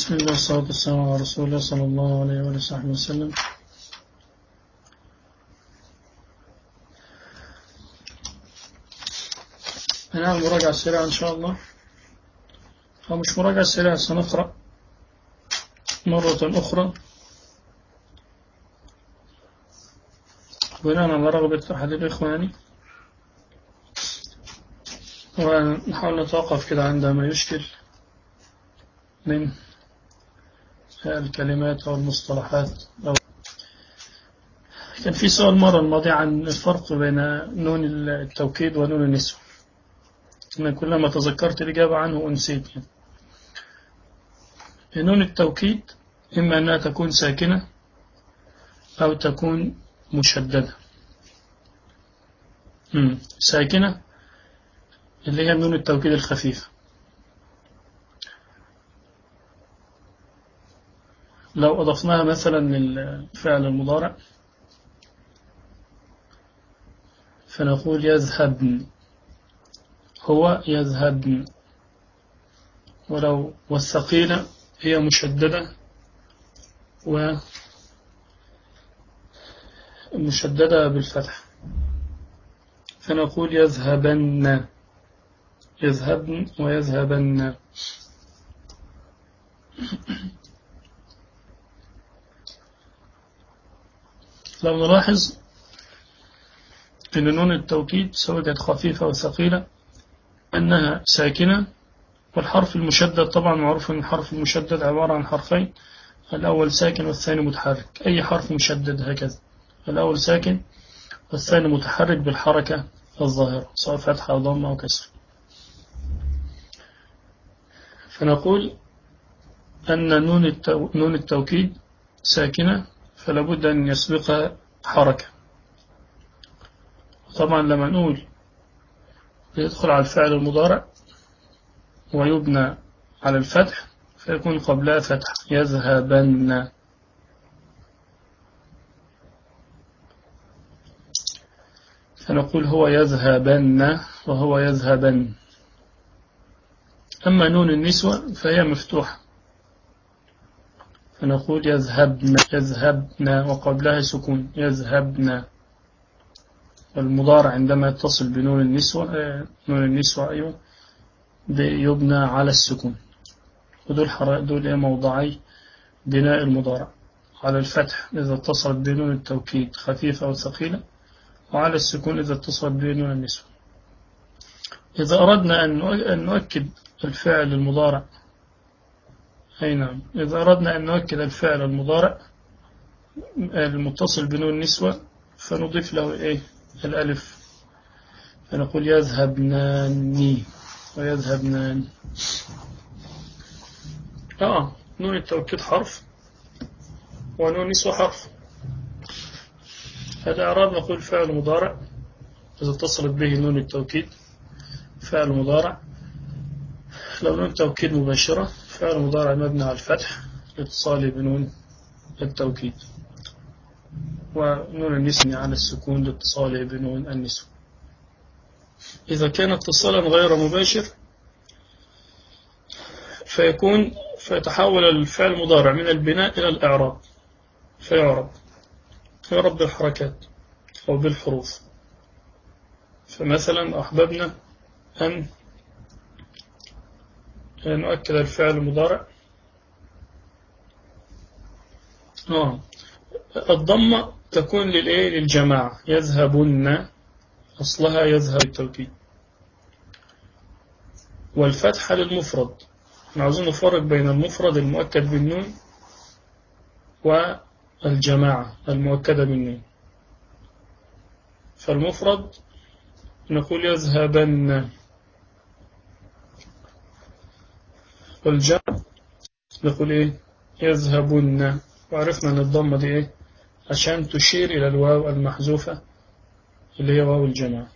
بسم الله والصلاة والسلام على رسول الله صلى الله عليه وآله وصحبه وسلم هنعمل مراجعة سريعة إن شاء الله أو مش مراجعة سريعة سنقرأ مرة أخرى بناء على رغبة أحد الإخوة يعني ونحاول نتوقف كده عندما يشكل من الكلمات أو المصطلحات أو كان في سؤال مرة الماضية عن الفرق بين نون التوكيد ونون النسوة أنا كلما تذكرت الإجابة عنه أنسيت يعني. نون التوكيد إما أنها تكون ساكنة أو تكون مشددة مم. ساكنة اللي هي نون التوكيد الخفيفة لو أضفناها مثلا للفعل المضارع فنقول يذهبن هو يذهبن ولو والثقيلة هي مشددة و مشددة بالفتح فنقول يذهبن يذهبن ويذهبن لو نلاحظ أن نون التوكيد سواء كانت خفيفة أو ثقيلة أنها ساكنة والحرف المشدد طبعا معروف أن الحرف المشدد عبارة عن حرفين الأول ساكن والثاني متحرك أي حرف مشدد هكذا الأول ساكن والثاني متحرك بالحركة الظاهرة سواء فتحة أو ضمة أو كسر فنقول أن نون, التو... نون التوكيد ساكنة فلا بد أن يسبقها حركة طبعا لما نقول يدخل على الفعل المضارع ويبنى على الفتح فيكون قبلها فتح يذهبن فنقول هو يذهبن وهو يذهبن أما نون النسوة فهي مفتوحة فنقول يذهبن يذهبن وقبلها سكون يذهبن المضارع عندما يتصل بنون النسوة نون النسوة أيوة يبنى على السكون ودول حرائق دول موضعي بناء المضارع على الفتح إذا اتصلت بنون التوكيد خفيفة أو ثقيلة وعلى السكون إذا اتصلت بنون النسوة إذا أردنا أن نؤكد الفعل المضارع أي نعم إذا أردنا أن نؤكد الفعل المضارع المتصل بنون النسوة فنضيف له إيه الألف فنقول يذهبناني ويذهبنان آه نون التوكيد حرف ونون النسوة حرف هذا إعراب نقول فعل مضارع إذا اتصلت به نون التوكيد فعل مضارع لو نون توكيد مباشرة فعل مضارع مبني على الفتح لاتصاله بنون التوكيد ونون النسوة على السكون لاتصاله بنون النسوة إذا كان اتصالا غير مباشر فيكون فيتحول الفعل المضارع من البناء إلى الإعراب فيعرب يعرب بالحركات أو بالحروف فمثلا أحببنا أن نؤكد الفعل المضارع آه. الضمة تكون للإيه للجماعة يذهبن أصلها يذهب التوكيد والفتحة للمفرد عاوزين نفرق بين المفرد المؤكد بالنون والجماعة المؤكدة بالنون فالمفرد نقول يذهبن والجمع نقول إيه يذهبن وعرفنا أن الضمة دي إيه عشان تشير إلى الواو المحذوفة اللي هي واو الجماعة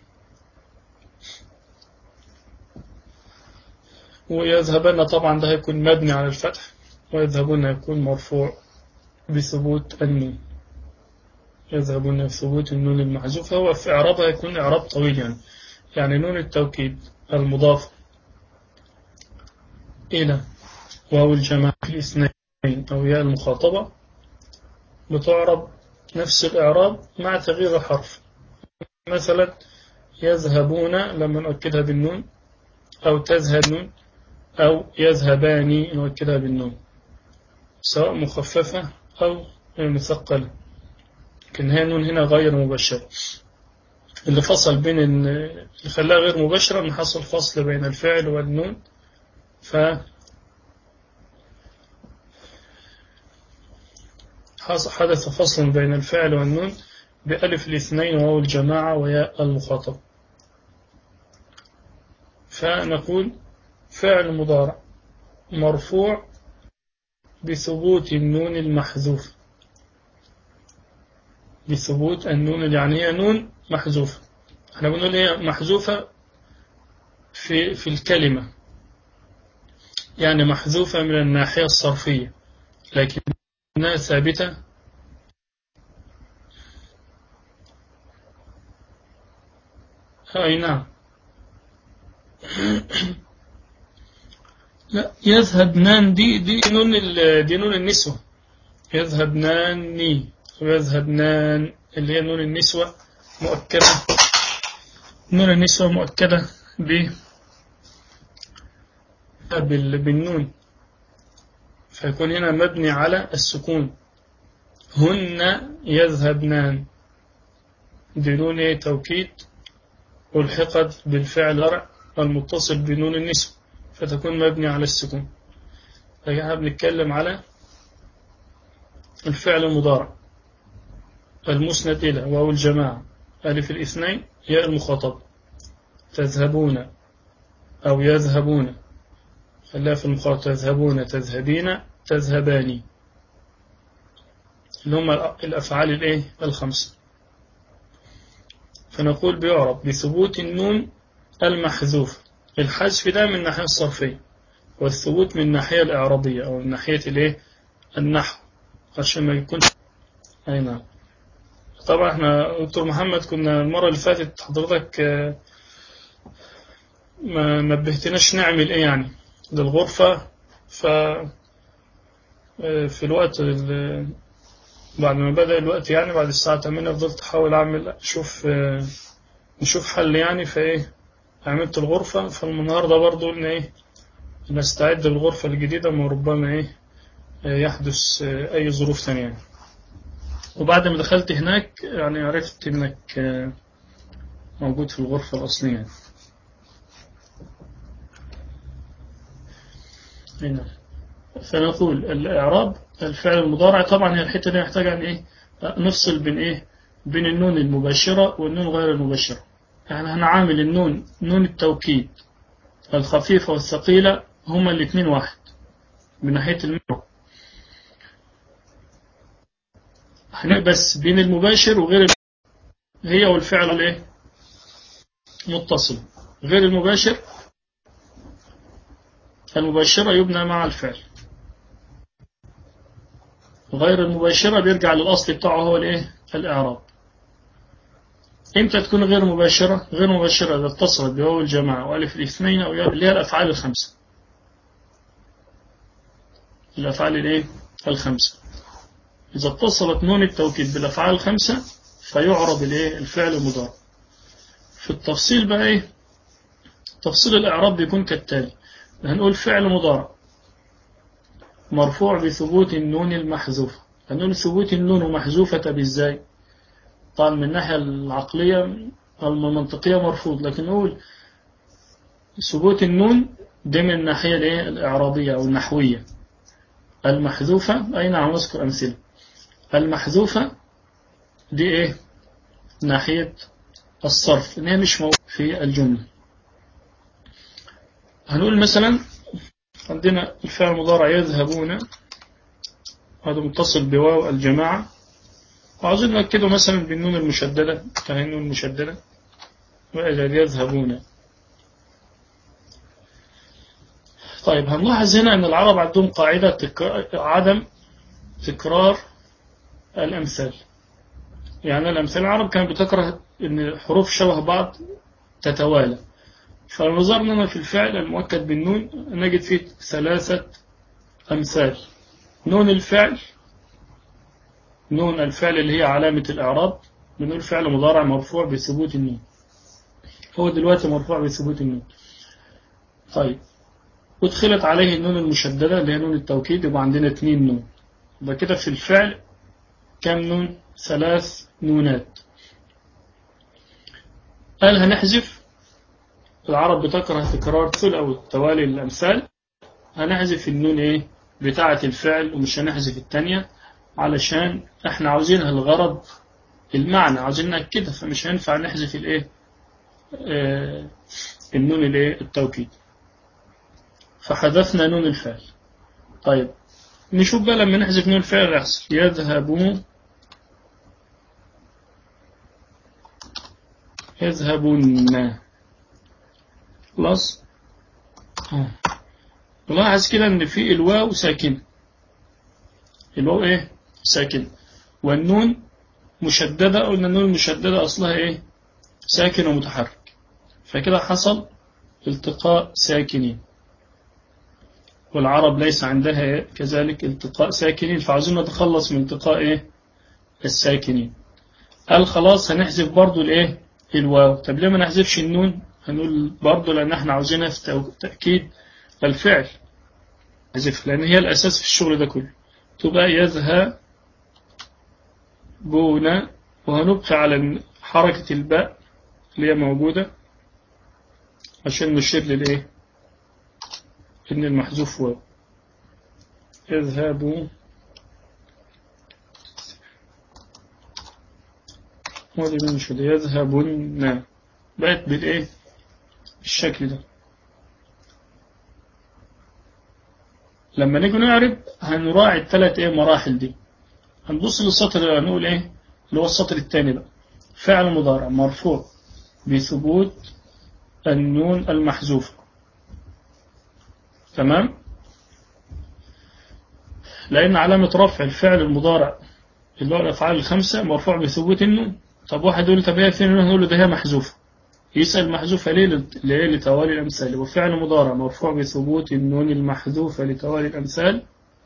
ويذهبن طبعا ده هيكون مبني على الفتح ويذهبون يكون مرفوع بثبوت النون يذهبون بثبوت النون المحذوفة هو في إعرابها يكون إعراب طويل يعني يعني نون التوكيد المضاف إلى واو الجماعة في الاثنين أو ياء المخاطبة بتعرب نفس الإعراب مع تغيير الحرف مثلا يذهبون لما نؤكدها بالنون أو تذهب نون أو يذهبان نؤكدها بالنون سواء مخففة أو مثقلة لكن هي النون هنا غير مباشرة اللي فصل بين اللي خلاها غير مباشرة ان حصل فصل بين الفعل والنون ف حدث فصل بين الفعل والنون بألف الاثنين وهو الجماعة وياء المخاطب فنقول فعل مضارع مرفوع بثبوت النون المحذوف بثبوت النون يعني هي نون محذوفة احنا بنقول هي محذوفة في في الكلمة يعني محذوفة من الناحية الصرفية لكنها ثابتة أي نعم لا يذهبنان دي دي نون دي نون النسوة يذهبناني ويذهبنان اللي هي نون النسوة مؤكدة نون النسوة مؤكدة ب بالنون فيكون هنا مبني على السكون هن يذهبنان بدون توكيد ألحقت بالفعل رع المتصل بنون النسوة فتكون مبني على السكون فإحنا بنتكلم على الفعل المضارع المسند إلى واو الجماعة ألف الاثنين ياء المخاطب تذهبون أو يذهبون خلاها في المخاطب تذهبون تذهبين تذهبان اللي هم الأفعال الإيه الخمسة فنقول بيعرب بثبوت النون المحذوف الحذف ده من الناحية الصرفية والثبوت من الناحية الإعرابية أو من ناحية الإيه النحو عشان ما يكونش أي نعم طبعا احنا دكتور محمد كنا المرة اللي فاتت حضرتك ما نبهتناش نعمل ايه يعني للغرفة ف في الوقت بعد ما بدأ الوقت يعني بعد الساعة 8 فضلت أحاول أعمل أشوف نشوف حل يعني فإيه عملت الغرفة فالنهاردة برضو قلنا إيه نستعد للغرفة الجديدة ما ربما إيه يحدث أي ظروف ثانية يعني. وبعد ما دخلت هناك يعني عرفت إنك موجود في الغرفة الأصلية يعني. هنا فنقول الإعراب الفعل المضارع طبعا هي الحتة دي محتاجة أن إيه نفصل بين إيه بين النون المباشرة والنون غير المباشرة يعني هنعامل النون نون التوكيد الخفيفة والثقيلة هما الاثنين واحد من ناحية المعنى بس بين المباشر وغير هي والفعل الايه متصل غير المباشر المباشرة يبنى مع الفعل غير المباشرة بيرجع للأصل بتاعه هو الايه الإعراب امتى تكون غير مباشرة غير مباشرة إذا اتصلت بواو الجماعة وألف الاثنين أو اللي هي الأفعال الخمسة الأفعال الايه الخمسة إذا اتصلت نون التوكيد بالأفعال الخمسة فيعرب الايه الفعل المضارع في التفصيل بقى ايه تفصيل الإعراب بيكون كالتالي هنقول فعل مضارع مرفوع بثبوت النون المحذوفة هنقول ثبوت النون محذوفة بإزاي طبعا من الناحية العقلية أو المنطقية مرفوض لكن نقول ثبوت النون ده من الناحية الايه الإعرابية أو النحوية المحذوفة أي نعم نذكر أمثلة المحذوفة دي إيه ناحية الصرف إن هي مش موجودة في الجملة هنقول مثلا عندنا الفعل المضارع يذهبون هذا متصل بواو الجماعة وعاوزين نأكده مثلا بالنون المشددة كان النون المشددة وإذا يذهبون طيب هنلاحظ هنا أن العرب عندهم قاعدة عدم تكرار الأمثال يعني الأمثال العرب كانت بتكره أن حروف شبه بعض تتوالى فلو نظرنا في الفعل المؤكد بالنون نجد فيه ثلاثة أمثال نون الفعل نون الفعل اللي هي علامة الإعراب بنقول فعل مضارع مرفوع بثبوت النون هو دلوقتي مرفوع بثبوت النون طيب ودخلت عليه النون المشددة اللي هي نون التوكيد يبقى عندنا اتنين نون يبقى كده في الفعل كم نون ثلاث نونات قال هنحذف العرب بتكره تكرار تل أو توالي الأمثال هنحذف النون إيه بتاعة الفعل ومش هنحذف التانية علشان احنا عاوزينها الغرض المعنى عاوزين نأكدها فمش هينفع نحذف الايه آه النون الايه التوكيد فحذفنا نون الفعل طيب نشوف بقى لما نحذف نون الفعل يحصل يذهبون يذهبون خلاص لاحظ كده ان في الواو ساكن الواو ايه ساكن والنون مشددة قلنا النون المشددة اصلها ايه ساكن ومتحرك فكده حصل التقاء ساكنين والعرب ليس عندها إيه؟ كذلك التقاء ساكنين فعاوزين نتخلص من التقاء ايه الساكنين قال خلاص هنحذف برضو الايه الواو طب ليه ما نحذفش النون هنقول برضو لان احنا عاوزينها في تأكيد الفعل حذف لان هي الاساس في الشغل ده كله تبقى يذهبون وهنبقى على حركة الباء اللي هي موجودة عشان نشير للايه ان المحذوف واو يذهبوا ودي من شو يذهبون بقت بالايه بالشكل ده لما نيجي نعرب هنراعي الثلاث ايه مراحل دي هنبص للسطر اللي هنقول ايه اللي هو السطر الثاني بقى فعل مضارع مرفوع بثبوت النون المحذوفة تمام لأن علامة رفع الفعل المضارع اللي هو الأفعال الخمسة مرفوع بثبوت النون طب واحد يقول طب هي فين نقول له ده هي محذوفة يسأل محذوفة ليه ليه لتوالي الأمثال وفعل مضارع مرفوع بثبوت النون المحذوفة لتوالي الأمثال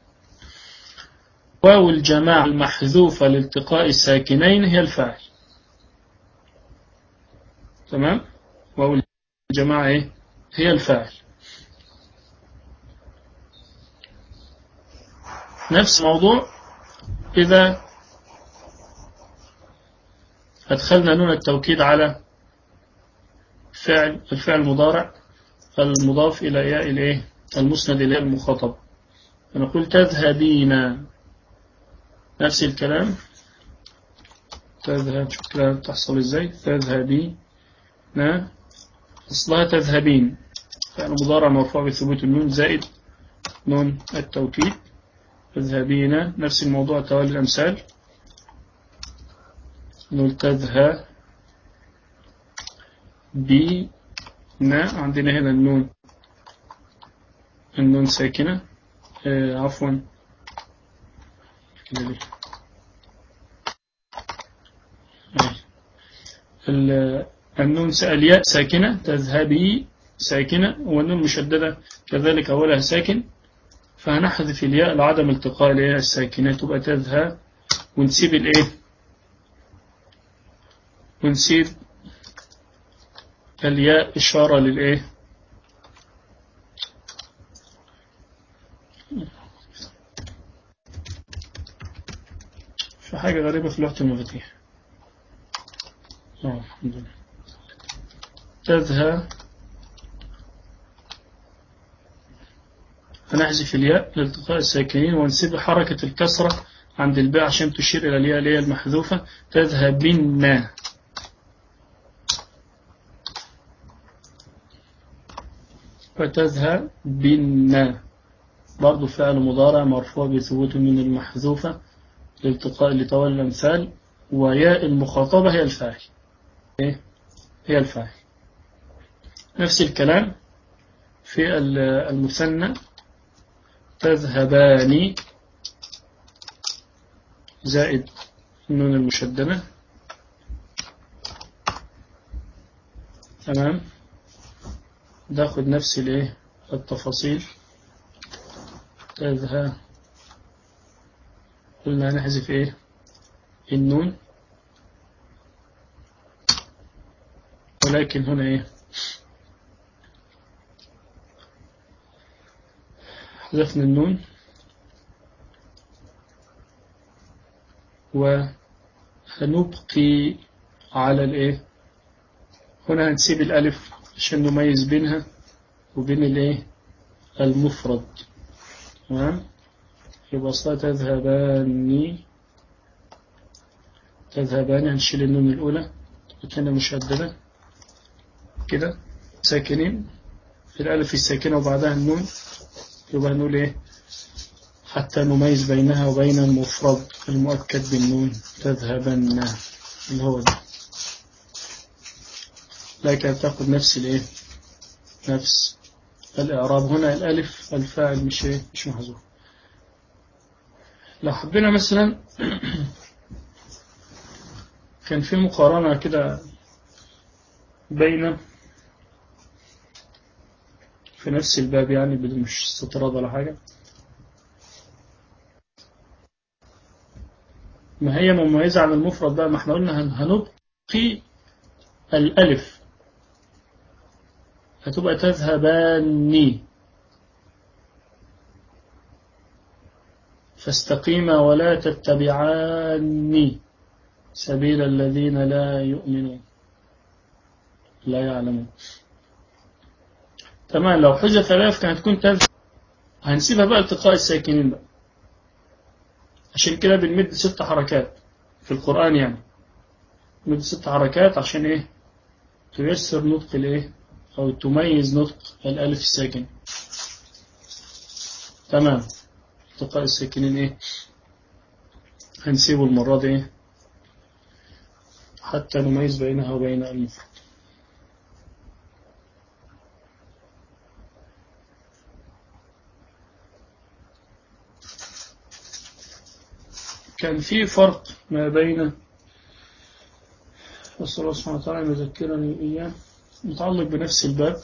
واو الجماعة المحذوفة لالتقاء الساكنين هي الفاعل تمام واو الجماعة ايه هي الفاعل نفس الموضوع إذا أدخلنا نون التوكيد على فعل الفعل المضارع المضاف إلى ياء الإيه المسند إلى المخاطب فنقول تذهبين نفس الكلام تذهب شوف كده تحصل إزاي تذهبين أصلها تذهبين فعل مضارع مرفوع بثبوت النون زائد نون التوكيد تذهبين نفس الموضوع توالي الأمثال نقول تذهب بي نا عندنا هنا النون النون ساكنة آه عفوا النون الياء ساكنة تذهبي ساكنة والنون مشددة كذلك أولها ساكن فهنحذف الياء لعدم التقاء الياء الساكنة تبقى تذهب ونسيب الايه ونسيب الياء إشارة للإيه في حاجة غريبة في لوحة المفاتيح اه الحمد لله تذهب هنحذف الياء لالتقاء الساكنين ونسيب حركة الكسرة عند الباء عشان تشير إلى الياء اللي هي المحذوفة تذهبين فتذهب بنا برضو فعل مضارع مرفوع بثبوت من المحذوفة لالتقاء لطوال الأمثال وياء المخاطبة هي الفاعل إيه؟ هي الفاعل نفس الكلام في المثنى تذهبان زائد النون المشددة تمام ناخد نفس الايه التفاصيل تذهب قلنا نحذف ايه النون ولكن هنا ايه حذفنا النون وهنبقي على الايه هنا هنسيب الالف عشان نميز بينها وبين الايه المفرد تمام يبقى أصلا تذهبان تذهبان هنشيل النون الأولى كده مشددة كده ساكنين الألف الساكنة وبعدها النون يبقى نقول إيه حتى نميز بينها وبين المفرد المؤكد بالنون تذهبن اللي هو ده لكن تأخذ نفس الإيه نفس الإعراب هنا الألف الفاعل مش إيه مش محذوف لو حبينا مثلا كان في مقارنة كده بين في نفس الباب يعني بدون مش استطراد ولا حاجة ما هي مميزة عن المفرد بقى ما احنا قلنا هنبقي الألف هتبقى تذهباني فاستقيما ولا تتبعاني سبيل الذين لا يؤمنون لا يعلمون تمام لو حذف الألف كانت تكون تذهب هنسيبها بقى التقاء الساكنين بقى عشان كده بنمد ست حركات في القرآن يعني نمد ست حركات عشان ايه تيسر نطق الايه او تميز نطق الالف الساكن تمام التقاء الساكنين ايه هنسيبه المرة دي ايه حتى نميز بينها وبين المفرد كان في فرق ما بين أسأل الله سبحانه وتعالى يذكرني إياه متعلق بنفس الباب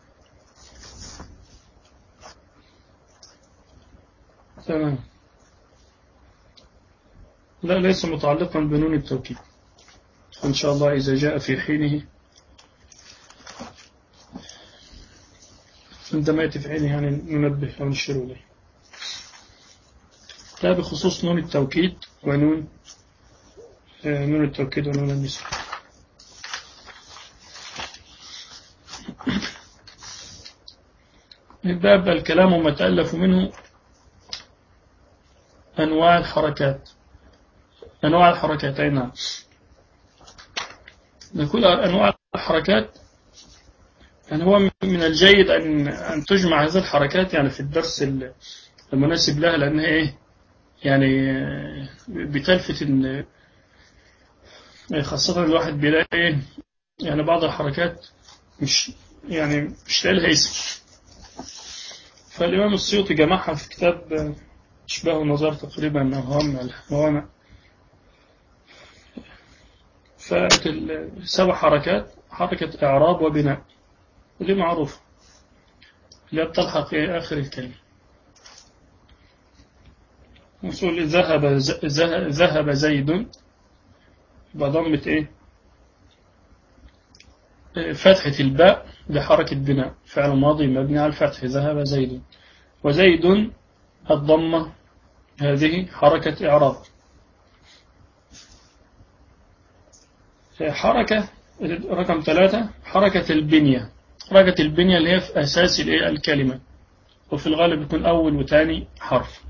تمام لا ليس متعلقا بنون التوكيد إن شاء الله إذا جاء في حينه عندما يأتي في حينه يعني ننبه أو نشير إليه لا بخصوص نون التوكيد ونون نون التوكيد ونون النساء الباب الكلام ما تألف منه أنواع الحركات أنواع الحركات أي نعم نقول أنواع الحركات يعني هو من الجيد أن أن تجمع هذه الحركات يعني في الدرس المناسب لها لأنها إيه يعني بتلفت إن خاصة الواحد بيلاقي يعني بعض الحركات مش يعني مش لاقي لها اسم فالإمام السيوطي جمعها في كتاب أشباه النظر تقريبا أو هم الموانع فسبع حركات حركة إعراب وبناء ودي معروفة اللي بتلحق آخر الكلمة نقول ذهب ذهب زيد بضمة إيه فتحة الباء بحركة بناء فعل ماضي مبني على الفتح ذهب زيد وزيد الضمة هذه حركة إعراب حركة رقم ثلاثة حركة البنية حركة البنية اللي هي في أساس الكلمة وفي الغالب يكون أول وثاني حرف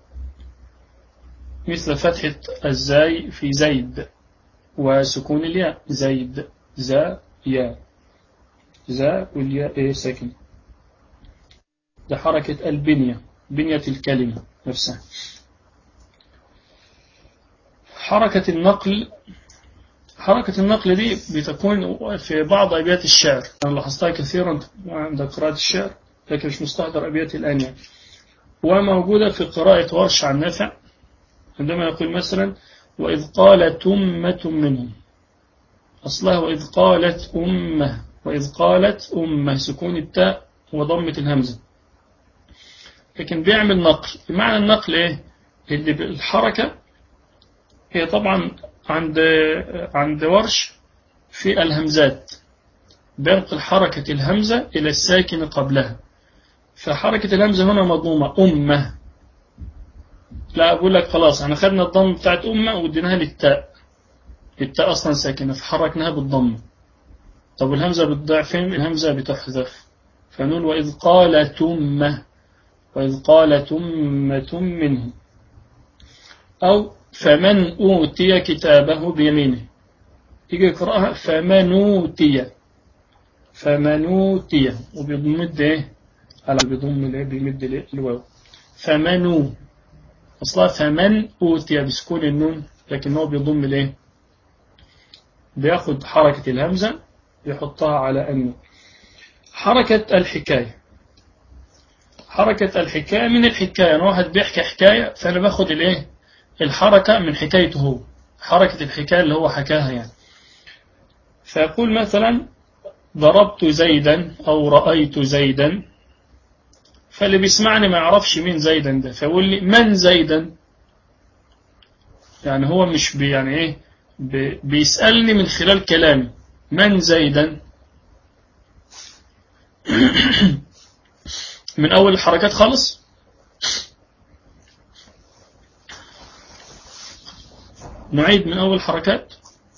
مثل فتحة الزاي في زيد وسكون الياء زيد زا يا زا والياء ايه ساكن ده حركة البنية بنية الكلمة نفسها حركة النقل حركة النقل دي بتكون في بعض أبيات الشعر أنا لاحظتها كثيرا عند قراءة الشعر لكن مش مستحضر أبيات الآن يعني وموجودة في قراءة ورش عن نافع عندما يقول مثلا وإذ قالت أمة منهم أصلها وإذ قالت أمة وإذ قالت أمة سكون التاء وضمة الهمزة لكن بيعمل نقل معنى النقل ايه اللي بالحركة هي طبعا عند عند ورش في الهمزات بينقل حركة الهمزة إلى الساكن قبلها فحركة الهمزة هنا مضمومة أمة لا أقول لك خلاص احنا خدنا الضم بتاعت أمة وديناها للتاء التاء أصلا ساكنة فحركناها بالضم طب الهمزة بتضيع فين الهمزة بتحذف فنقول وإذ قال تمة وإذ قال تمة منه أو فمن أوتي كتابه بيمينه يجي يقرأها فمن أوتي فمن أوتي وبيضمد إيه على بيضم الإيه بيمد الإيه الواو فمن أصلا فمن أوتي بسكون النون لكن هو بيضم الإيه بياخد حركة الهمزة يحطها على النون حركة الحكاية حركة الحكاية من الحكاية أنا واحد بيحكي حكاية فأنا باخد الإيه الحركة من حكايته هو حركة الحكاية اللي هو حكاها يعني فيقول مثلا ضربت زيدا أو رأيت زيدا فاللي بيسمعني ما يعرفش مين زيدا ده فيقول لي من زيدا يعني هو مش بي يعني ايه بي بيسألني من خلال كلامي من زيدا من أول الحركات خالص نعيد من أول حركات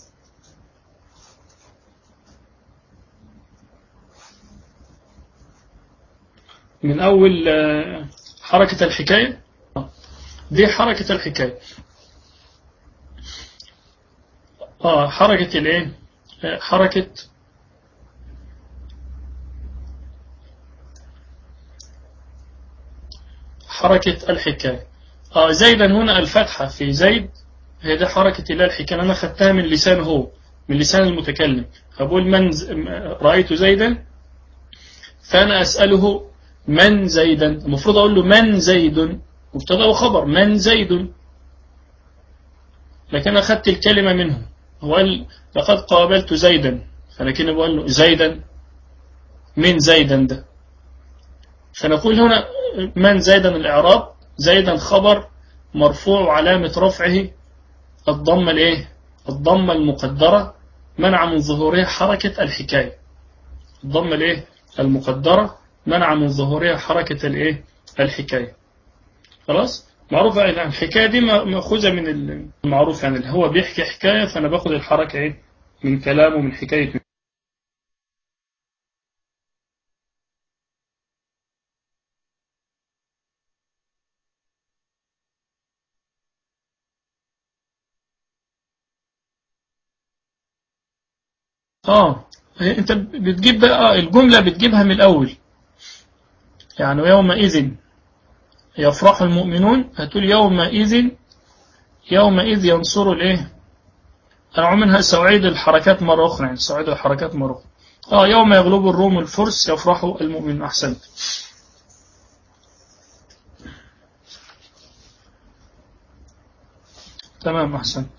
من أول حركة الحكاية دي حركة الحكاية آه حركة الايه حركة حركة الحكاية آه زيدا هنا الفتحة في زيد هي دي حركة الله الحكاية أنا خدتها من لسان هو من لسان المتكلم أقول من ز... رأيت زيدا فأنا أسأله من زيدا المفروض أقول له من زيد مبتدا وخبر من زيد لكن أخذت الكلمة منه هو قال لقد قابلت زيدا فلكن بقول له زيدا من زيدا ده فنقول هنا من زيدا الإعراب زيدا خبر مرفوع علامة رفعه الضمة الايه الضمة المقدرة منع من ظهورها حركة الحكاية الضمة الايه المقدرة منع من ظهورها حركة الايه الحكاية خلاص معروف يعني الحكاية دي مأخوذة من المعروف يعني اللي هو بيحكي حكاية فأنا باخد الحركة ايه من كلامه من حكاية اه انت بتجيب بقى الجملة بتجيبها من الأول يعني يومئذ يفرح المؤمنون هتقول يومئذ يومئذ ينصر الايه انا منها سأعيد الحركات مرة أخرى يعني سأعيد الحركات مرة أخرى اه يوم يغلب الروم الفرس يفرح المؤمن أحسنت تمام أحسنت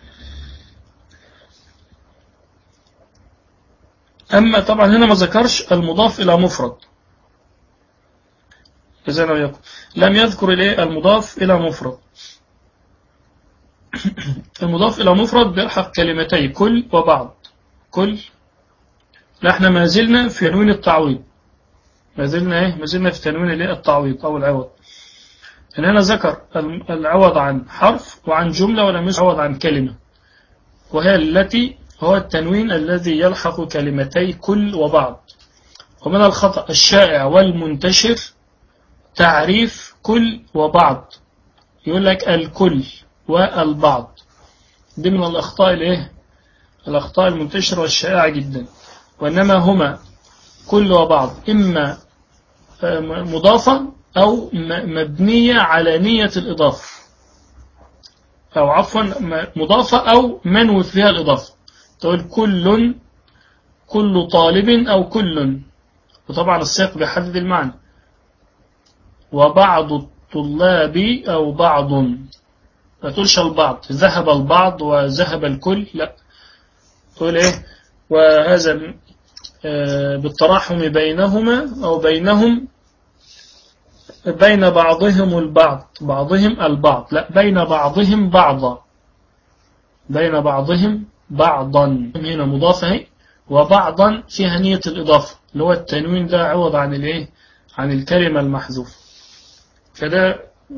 أما طبعا هنا ما ذكرش المضاف إلى مفرد إذا ويقول لم يذكر إليه المضاف إلى مفرد المضاف إلى مفرد بيلحق كلمتي كل وبعض كل لا احنا ما زلنا في تنوين التعويض ما زلنا ايه ما زلنا في تنوين الايه التعويض او العوض ان هنا ذكر العوض عن حرف وعن جملة ولم يعوض عن كلمة وهي التي هو التنوين الذي يلحق كلمتي كل وبعض ومن الخطأ الشائع والمنتشر تعريف كل وبعض يقول لك الكل والبعض دي من الأخطاء الايه الأخطاء المنتشرة والشائعة جدا وإنما هما كل وبعض إما مضافة أو مبنية على نية الإضافة أو عفوا مضافة أو منوي فيها الإضافة تقول كل كل طالب أو كل وطبعا السياق بيحدد المعنى وبعض الطلاب أو بعض ما تقولش البعض ذهب البعض وذهب الكل لا تقول إيه وهذا بالتراحم بينهما أو بينهم بين بعضهم البعض بعضهم البعض لا بين بعضهم بعضا بين بعضهم بعضا هنا مضافة هي وبعضا فيها نية الإضافة اللي هو التنوين ده عوض عن الايه عن الكلمة المحذوفة فده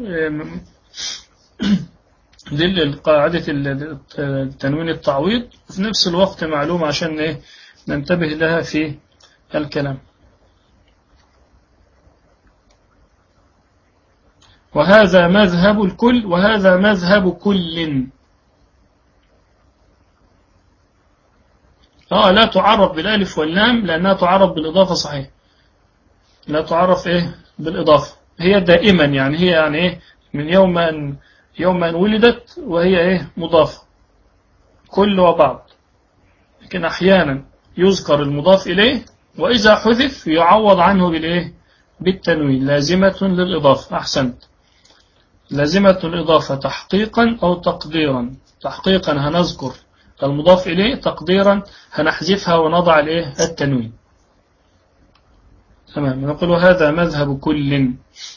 دي قاعدة التنوين التعويض وفي نفس الوقت معلوم عشان ايه ننتبه لها في الكلام وهذا مذهب الكل وهذا مذهب كل اه لا تعرف بالالف واللام لانها تعرف بالاضافه صحيح لا تعرف ايه بالاضافه هي دائما يعني هي يعني ايه من يوم ان يوم ان ولدت وهي ايه مضافه كل وبعض لكن احيانا يذكر المضاف اليه واذا حذف يعوض عنه بالايه بالتنوين لازمه للاضافه احسنت لازمه الاضافه تحقيقا او تقديرا تحقيقا هنذكر المضاف إليه تقديرا هنحذفها ونضع الايه التنوين تمام نقول هذا مذهب كل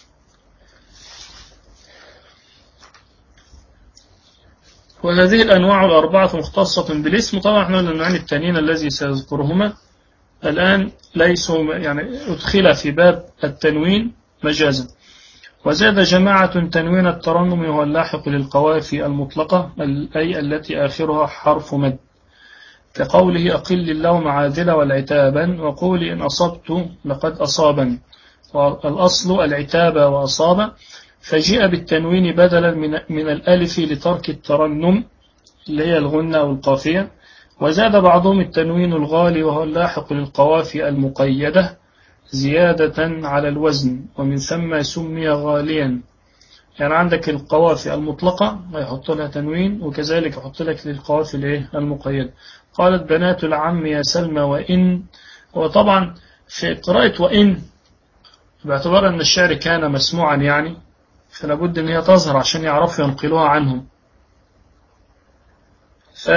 وهذه الأنواع الأربعة مختصة بالاسم طبعا احنا الأنواعين التانيين الذي سيذكرهما الآن ليسوا يعني أدخل في باب التنوين مجازا وزاد جماعة تنوين الترنم وهو اللاحق للقوافي المطلقة أي التي آخرها حرف مد كقوله أقل اللوم عادلة والعتابا وقول إن أصبت لقد أصابا والأصل العتاب وأصاب فجيء بالتنوين بدلا من, من الألف لترك الترنم اللي هي الغنة والقافية وزاد بعضهم التنوين الغالي وهو اللاحق للقوافي المقيدة زيادة على الوزن ومن ثم سمي غاليا يعني عندك القوافي المطلقة يحط لها تنوين وكذلك يحط لك للقوافي الايه المقيدة قالت بنات العم يا سلمى وإن وطبعا في قراءة وإن باعتبار أن الشعر كان مسموعا يعني فلا بد أن هي تظهر عشان يعرفوا ينقلوها عنهم ف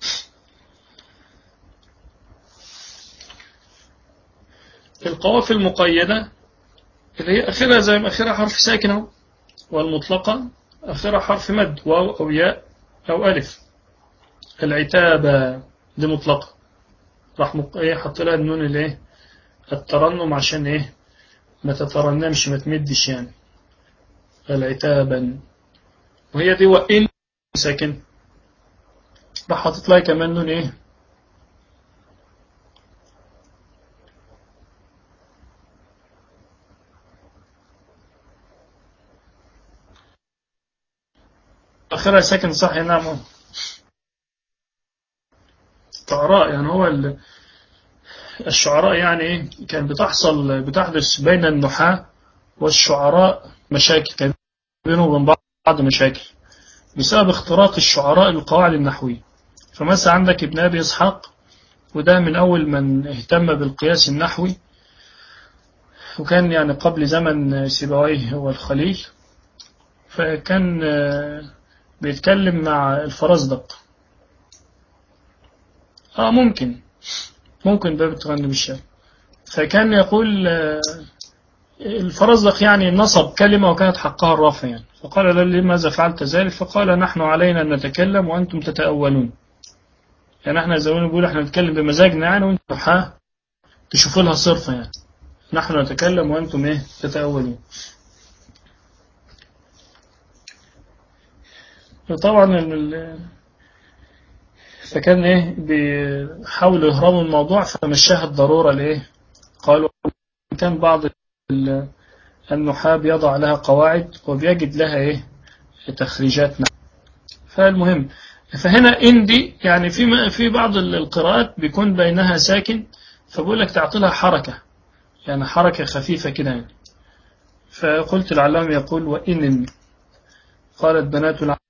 القوافي المقيدة اللي هي آخرها زي ما آخرها حرف ساكن اهو والمطلقة آخرها حرف مد واو أو ياء أو ألف العتابة دي مطلقة راح مق... ايه حط لها النون الايه الترنم عشان ايه ما تترنمش ما تمدش يعني العتابا وهي دي وإن ساكن راح حاطط لها كمان نون ايه آخرها ساكن صح نعم الشعراء يعني هو الشعراء يعني ايه كان بتحصل بتحدث بين النحاة والشعراء مشاكل كان بينهم وبين بعض مشاكل بسبب اختراق الشعراء القواعد النحوية فمثلا عندك ابن أبي إسحاق وده من أول من اهتم بالقياس النحوي وكان يعني قبل زمن سيبويه والخليل فكان بيتكلم مع الفرزدق اه ممكن ممكن باب تغنم الشام فكان يقول الفرزدق يعني نصب كلمة وكانت حقها الرفع يعني فقال له لماذا فعلت ذلك فقال نحن علينا أن نتكلم وأنتم تتأولون يعني احنا زي ما بنقول احنا نتكلم بمزاجنا يعني وانتم ها تشوفوا لها صرفة يعني نحن نتكلم وأنتم ايه تتأولون طبعا فكان ايه بيحاولوا يهربوا من الموضوع فمشاها الضرورة لايه قالوا كان بعض النحاة بيضع لها قواعد وبيجد لها ايه تخريجات فالمهم فهنا اندي يعني في في بعض القراءات بيكون بينها ساكن فبقول لك تعطي لها حركة يعني حركة خفيفة كده يعني فقلت العلام يقول وإن قالت بنات العلام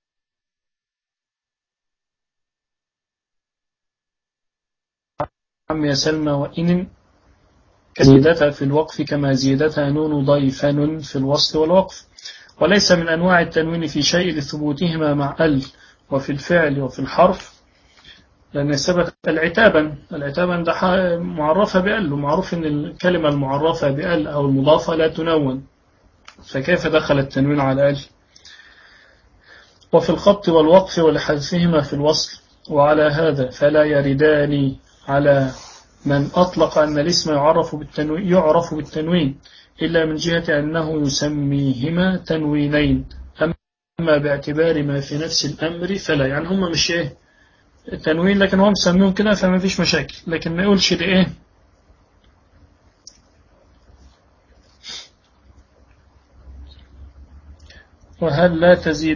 عم يا سلمى وإن كزيدتها في الوقف كما زيدتها نون ضيفا في الوصل والوقف وليس من أنواع التنوين في شيء لثبوتهما مع ال وفي الفعل وفي الحرف لأن ثبت العتابا العتابا ده معرفة بأل ومعروف أن الكلمة المعرفة بأل أو المضافة لا تنون فكيف دخل التنوين على ألف وفي الخط والوقف ولحذفهما في الوصل وعلى هذا فلا يردان على من أطلق أن الاسم يعرف بالتنوين, يعرف بالتنوين إلا من جهة أنه يسميهما تنوينين أما باعتبار ما في نفس الأمر فلا يعني هم مش إيه تنوين لكن هم مسميهم كده فما فيش مشاكل لكن ما يقولش ده إيه وهل لا تزيد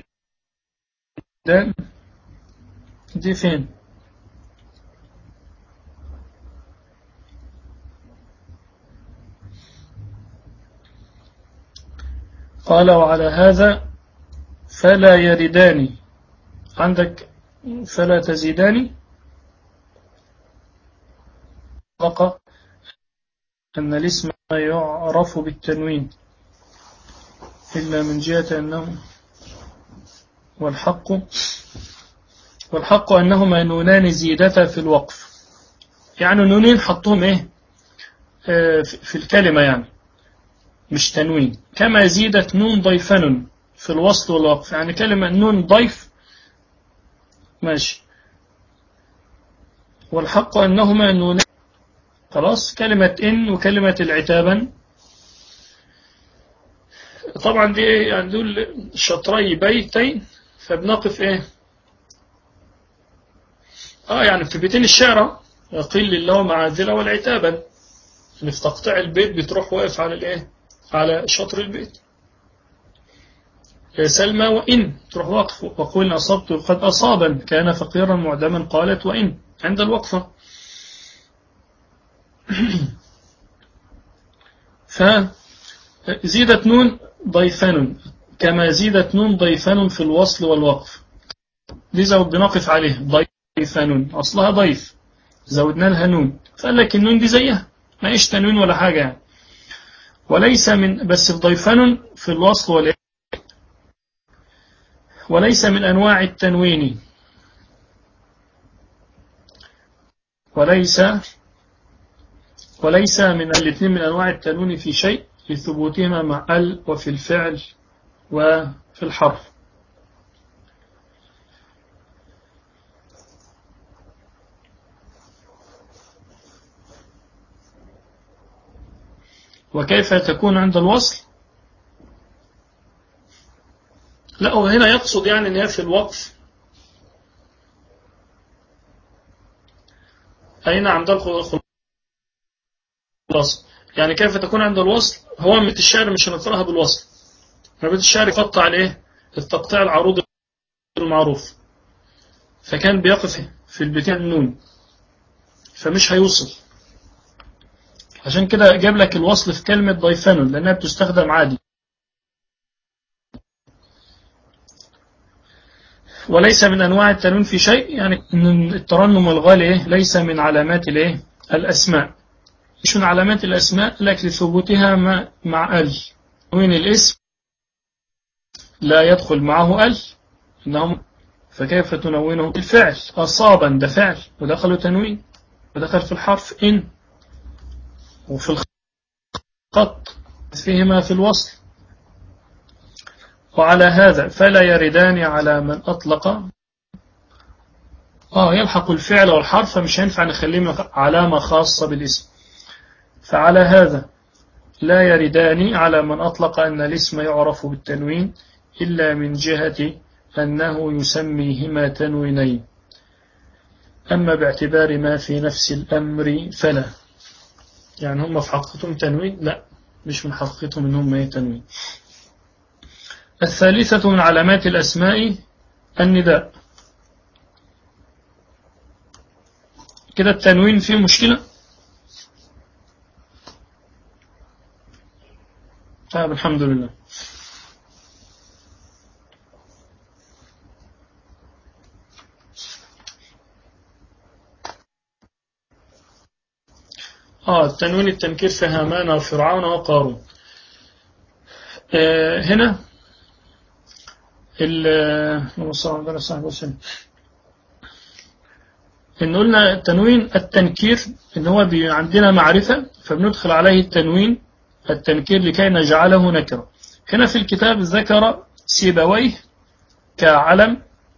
دي فين قال وعلى هذا فلا يردان عندك فلا تزيدان فقط أن الاسم يعرف بالتنوين إلا من جهة أنه والحق والحق أنهما نونان زيدتا في الوقف يعني نونين حطهم إيه آه في الكلمة يعني مش تنوين كما زيدت نون ضيفن في الوصل والوقف يعني كلمة نون ضيف ماشي والحق أنهما نونان خلاص كلمة إن وكلمة العتابا طبعا دي يعني دول شطري بيتين فبنقف ايه اه يعني في بيتين الشعر قيل الله معاذلة والعتابا يعني في تقطيع البيت بتروح واقف على الايه على شطر البيت يا سلمى وإن تروح وقف وقول أصبت قد أصابا كان فقيرا معدما قالت وإن عند الوقفة فزيدت نون ضيفان كما زيدت نون ضيفان في الوصل والوقف دي زود بنقف عليه ضيفان أصلها ضيف زودنا لها نون فقال لك النون دي زيها ما إيش تنوين ولا حاجة يعني وليس من بس في ضيفان في الوصل والإيه وليس من أنواع التنوين وليس وليس من الاثنين من أنواع التنوين في شيء لثبوتهما مع ال وفي الفعل وفي الحرف وكيف تكون عند الوصل لا هو هنا يقصد يعني ان هي في الوقف أي نعم ده الخلاص يعني كيف تكون عند الوصل هو من الشعر مش هنقرأها بالوصل بيت الشعر يقطع الايه التقطيع العروض المعروف فكان بيقف في البيتين النون فمش هيوصل عشان كده جاب لك الوصل في كلمة ضيفان لأنها بتستخدم عادي وليس من أنواع التنوين في شيء يعني الترنم الغالي إيه؟ ليس من علامات الإيه؟ الأسماء مش من علامات الأسماء لكن لثبوتها مع ال وين الاسم لا يدخل معه ال إنهم فكيف تنونه الفعل أصابا ده فعل ودخلوا تنوين ودخل في الحرف إن وفي الخط فيهما في الوصل وعلى هذا فلا يردان على من أطلق آه يلحق الفعل والحرف فمش هينفع نخليه علامة خاصة بالاسم فعلى هذا لا يردان على من أطلق أن الاسم يعرف بالتنوين إلا من جهة أنه يسميهما تنوينين أما باعتبار ما في نفس الأمر فلا يعني هم في حقيقتهم تنوين لا مش من حقيقتهم إنهم ايه تنوين الثالثة من علامات الأسماء النداء كده التنوين فيه مشكلة طيب الحمد لله آه التنوين التنكير في هامان وفرعون وقارون آه هنا ال إن قلنا التنوين التنكير إن هو عندنا معرفة فبندخل عليه التنوين التنكير لكي نجعله نكرة هنا في الكتاب ذكر سيبويه كعلم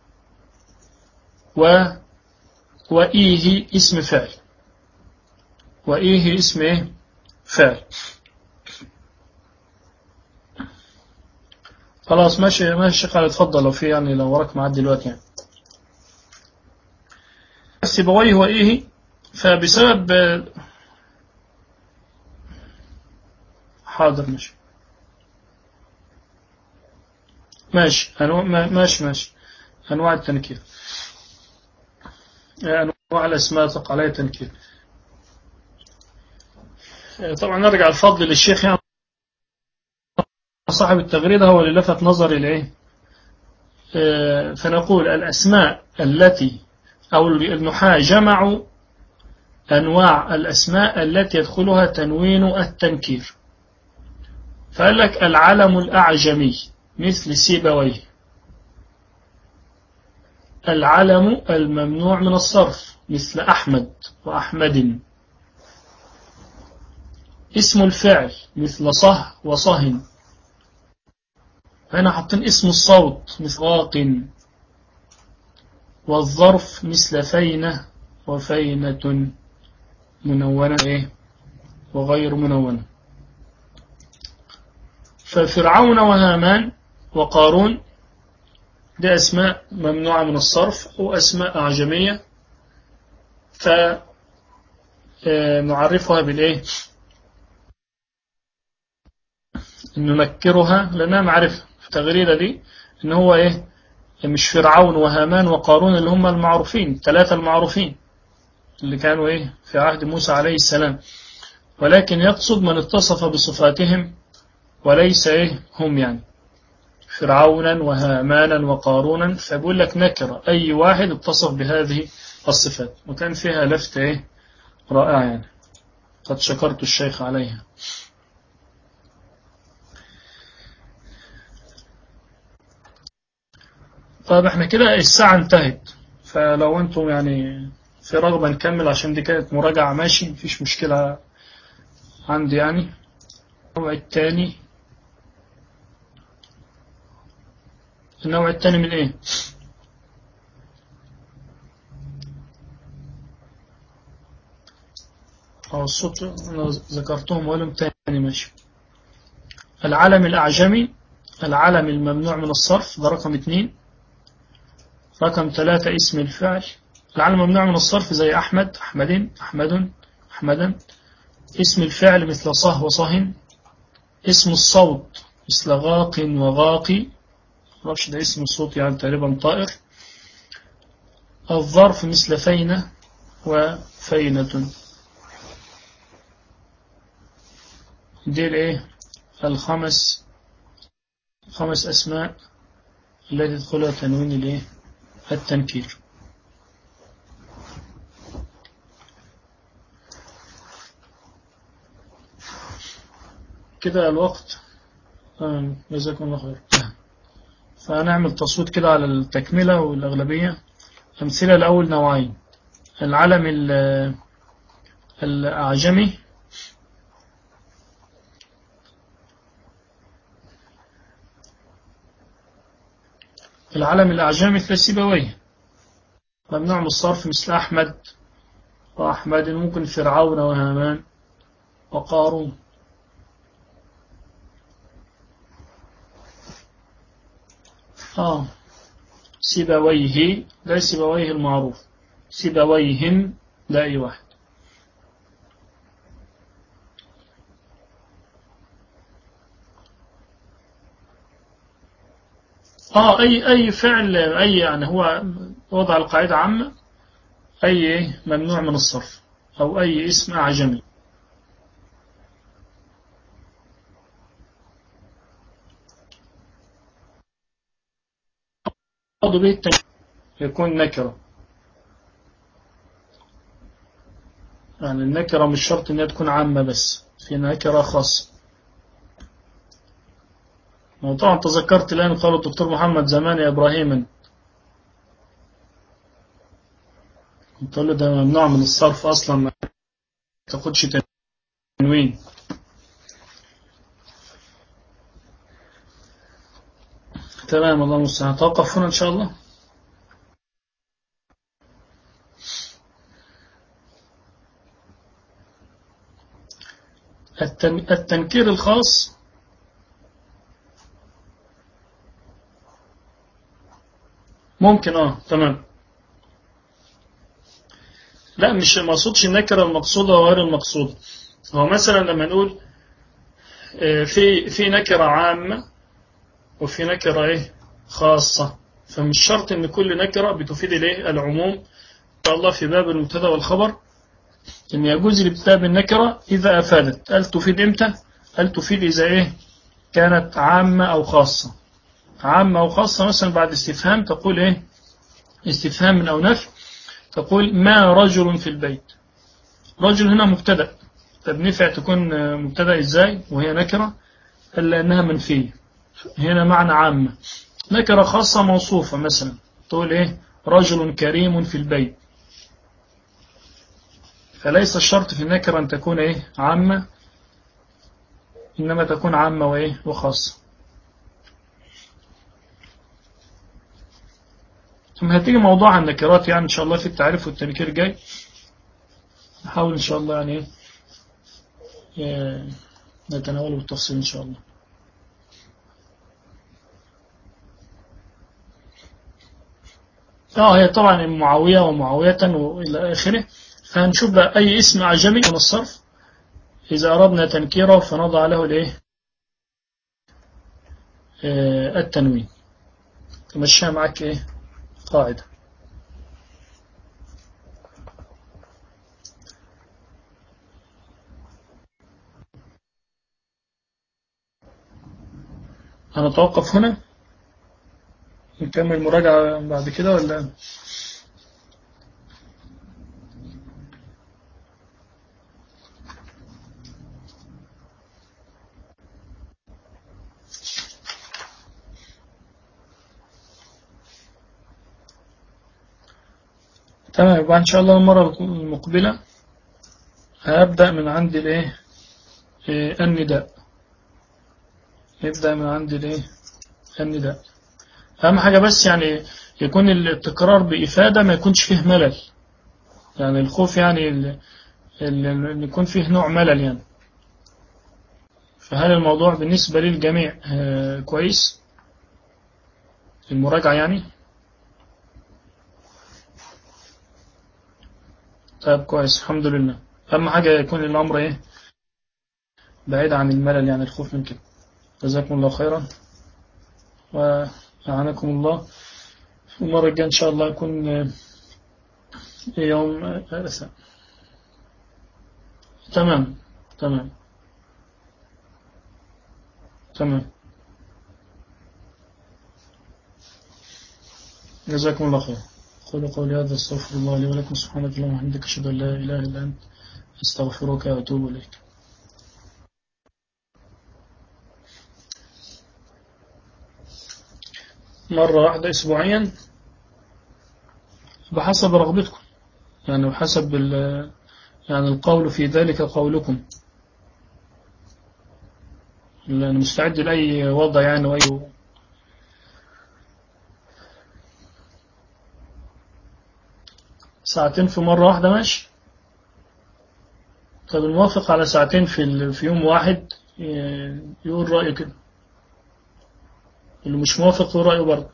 و وإيه اسم فعل وإيه اسم إيه؟ فعل خلاص ماشي ماشي قال اتفضل لو في يعني لو وراك معاد دلوقتي يعني سيبويه وإيه فبسبب حاضر ماشي ماشي أنواع ماشي ماشي أنواع التنكير أنواع الأسماء تقع عليها تنكير طبعا نرجع الفضل للشيخ يعني صاحب التغريدة هو اللي لفت نظري إليه فنقول الأسماء التي أو النحاة جمعوا أنواع الأسماء التي يدخلها تنوين التنكير فقال لك العلم الأعجمي مثل سيبويه العلم الممنوع من الصرف مثل أحمد وأحمد اسم الفعل مثل صه وصهن هنا حاطين اسم الصوت مثل واق والظرف مثل فينة وفينة منونة إيه وغير منونة ففرعون وهامان وقارون دي أسماء ممنوعة من الصرف وأسماء أعجمية فنعرفها بالإيه ننكرها لأنها معرفة التغريدة دي إن هو إيه مش فرعون وهامان وقارون اللي هم المعروفين الثلاثة المعروفين اللي كانوا إيه في عهد موسى عليه السلام ولكن يقصد من اتصف بصفاتهم وليس إيه هم يعني فرعونا وهامانا وقارونا فبقول لك نكرة أي واحد اتصف بهذه الصفات وكان فيها لفتة إيه رائعة يعني قد شكرت الشيخ عليها طيب احنا كده الساعة انتهت فلو انتم يعني في رغبة نكمل عشان دي كانت مراجعة ماشي مفيش مشكلة عندي يعني النوع الثاني النوع الثاني من ايه اه الصوت انا ذكرتهم ولم تاني ماشي العلم الاعجمي العلم الممنوع من الصرف ده رقم اثنين رقم ثلاثة اسم الفعل العلم ممنوع من الصرف زي أحمد أحمد أحمد أحمدا اسم الفعل مثل صه وصهن اسم الصوت مثل غاق وغاقي معرفش ده اسم الصوت يعني تقريبا طائر الظرف مثل فينة وفينة دي الايه الخمس خمس أسماء التي تدخلها تنوين الايه التنكير كده الوقت جزاكم الله خير فهنعمل تصويت كده على التكملة والأغلبية أمثلة الأول نوعين العلم الأعجمي العلم الأعجمي مثل سيبويه ممنوع من الصرف مثل أحمد وأحمد ممكن فرعون وهامان وقارون آه سيبويه ده سيبويه المعروف سيبويهم ده أي واحد آه أي أي فعل أي يعني هو وضع القاعدة عامة أي ممنوع من الصرف أو أي اسم أعجمي به يكون نكرة يعني النكرة مش شرط إنها تكون عامة بس في نكرة خاصة وطبعا تذكرت الآن قال الدكتور محمد زمان يا إبراهيم قلت له ده ممنوع من الصرف أصلا ما تاخدش تنوين تمام الله المستعان توقف هنا إن شاء الله التن... التنكير الخاص ممكن اه تمام لا مش ما اقصدش النكره المقصوده وغير المقصوده هو مثلا لما نقول آه، في في نكره عامه وفي نكره ايه خاصه فمش شرط ان كل نكره بتفيد الايه العموم ان شاء الله في باب المبتدا والخبر ان يجوز الابتداء بالنكره اذا افادت هل تفيد امتى هل تفيد اذا ايه كانت عامه او خاصه عامه او خاصه مثلا بعد استفهام تقول ايه استفهام او نفي تقول ما رجل في البيت رجل هنا مبتدا طب نفع تكون آه، مبتدا ازاي وهي نكره الا انها منفيه هنا معنى عامه نكره خاصه موصوفه مثلا تقول ايه رجل كريم في البيت فليس الشرط في النكره ان تكون ايه عامه انما تكون عامه وايه وخاصه ثم هتيجي موضوع النكرات يعني إن شاء الله في التعريف والتنكير جاي نحاول إن شاء الله يعني إيه نتناوله بالتفصيل إن شاء الله اه هي طبعا معاوية ومعاوية وإلى آخره فهنشوف بقى أي اسم أعجمي من الصرف إذا أردنا تنكيره فنضع له الإيه آه التنوين تمشيها معك إيه قاعدة هنتوقف هنا نكمل مراجعة بعد كده ولا تمام يبقى إن شاء الله المرة المقبلة هبدأ من عند الإيه إيه، النداء نبدأ من عند الإيه النداء أهم حاجة بس يعني يكون التكرار بإفادة ما يكونش فيه ملل يعني الخوف يعني ال- ال- ال- يكون فيه نوع ملل يعني فهل الموضوع بالنسبة للجميع آه، كويس المراجعة يعني طيب كويس الحمد لله أهم حاجة يكون الأمر إيه بعيد عن الملل يعني الخوف من كده جزاكم الله خيرا وأعانكم الله المرة الجاية إن شاء الله يكون آه، يوم آه، أسا. تمام تمام تمام جزاكم الله خير قولوا قولي هذا استغفر الله لي ولكم سبحانك اللهم وبحمدك أشهد أن لا إله إلا أنت أستغفرك وأتوب إليك مرة واحدة أسبوعيا بحسب رغبتكم يعني وحسب ال- يعني القول في ذلك قولكم أنا مستعد لأي وضع يعني وأي ساعتين في مرة واحدة ماشي طب الموافق على ساعتين في ال- في يوم واحد ي- يقول رأيه كده اللي مش موافق يقول رأيه برضه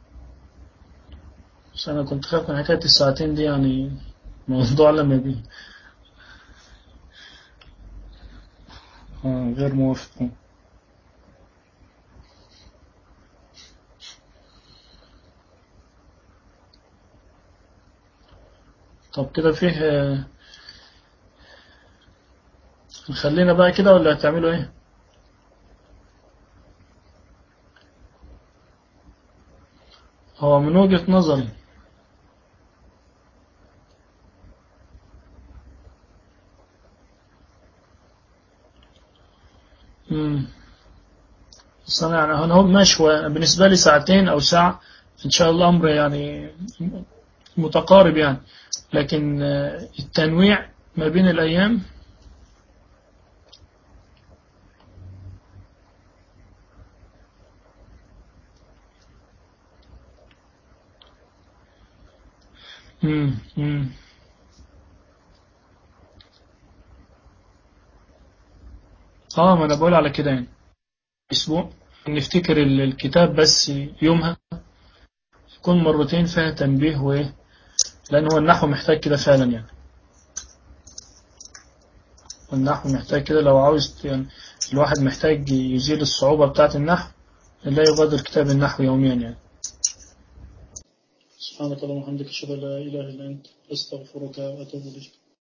بس أنا كنت خايف من حكاية الساعتين دي يعني موضوع لما بي آه غير موافق طب كده فيه آه، نخلينا بقى كده ولا هتعملوا ايه هو من وجهة نظري امم بس انا يعني انا هو ماشي هو بالنسبة لي ساعتين او ساعة ان شاء الله امر يعني متقارب يعني لكن آه، التنويع ما بين الايام مم. مم. اه ما انا بقول على كده يعني اسبوع نفتكر ال- الكتاب بس يومها يكون مرتين فيها تنبيه وايه لان هو النحو محتاج كده فعلا يعني النحو محتاج كده لو عاوز يعني الواحد محتاج يزيل الصعوبة بتاعة النحو لا يغادر كتاب النحو يوميا يعني سبحانك اللهم وبحمدك اشهد ان لا اله الا انت استغفرك واتوب اليك